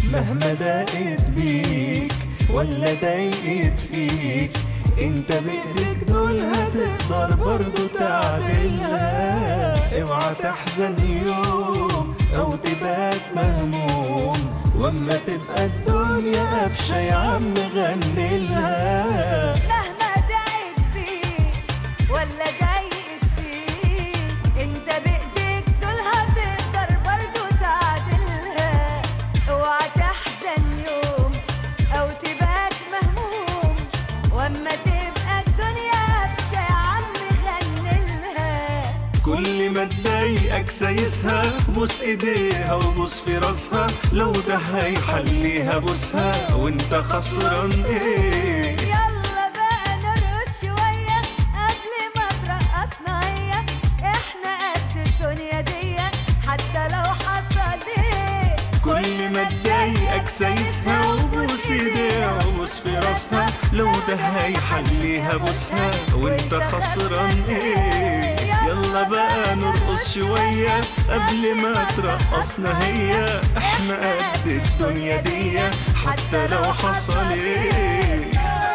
مهما ضاقت بيك ولا ضايقت فيك انت بايدك دول هتقدر برضو تعدلها اوعى تحزن يوم او تبات مهموم واما تبقى الدنيا قفشة يا عم غنلها مهما ضاقت فيك ولا ضايقت فيك انت بايديك دول هتقدر برضو تعدلها اوعى تحزن يوم او تبات مهموم واما تبقى الدنيا قفشه يا عم غنلها كل ما تضايقك سايسها بوس ايديها وبوس في راسها لو ده هيحليها بوسها وانت خسران ايه يلا بقى نرقص شوية قبل ما ترقصنا هي احنا قد الدنيا دي حتى لو حصل ايه كل ما تضايقك سايسها وبوس ايديها وبوس في راسها لو ده هيحليها بوسها وانت خسران ايه يلا بقى نرقص شوية قبل ما ترقصنا هي احنا قد الدنيا دي حتى لو حصل ايه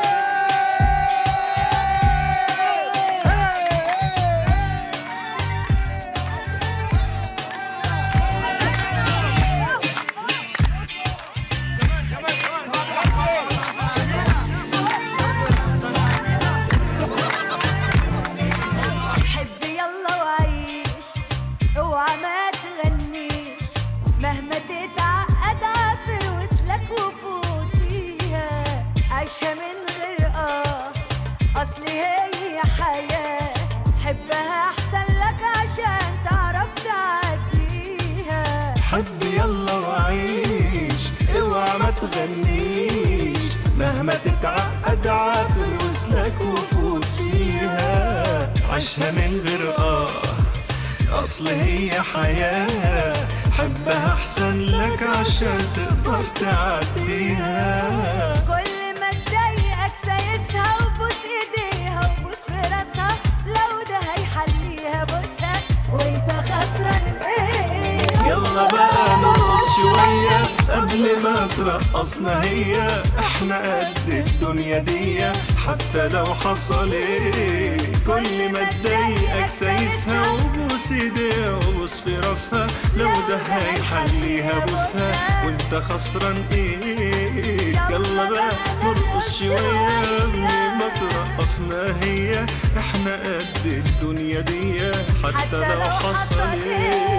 حب يلا وعيش اوعى ما تغنيش مهما تتعقد عافر وسلك وفوت فيها عيشها من غير اه اصل هي حياة حبها احسن لك عشان تعرف تعديها حب يلا وعيش اوعى ما تغنيش مهما تتعقد عافر وسلك وفوت فيها عيشها من غير اه اصل هي حياة حبها احسن لك عشان تقدر تعديها كل ما تضايقك سايسها وبوس ايديها وبوس في راسها لو ده هيحليها بوسها وانت خسران ايه يلا بقى نرقص شوية قبل ما ترقصنا هي احنا قد الدنيا دي حتى لو حصل ايه كل ما تضايقك سايسها وبوس ايديها وبوس في راسها لو ده هيحليها بوسها وانت خسران ايه يلا بقى نرقص شوية قبل ما ترقصنا هي احنا قد الدنيا دي حتى لو حصل ايه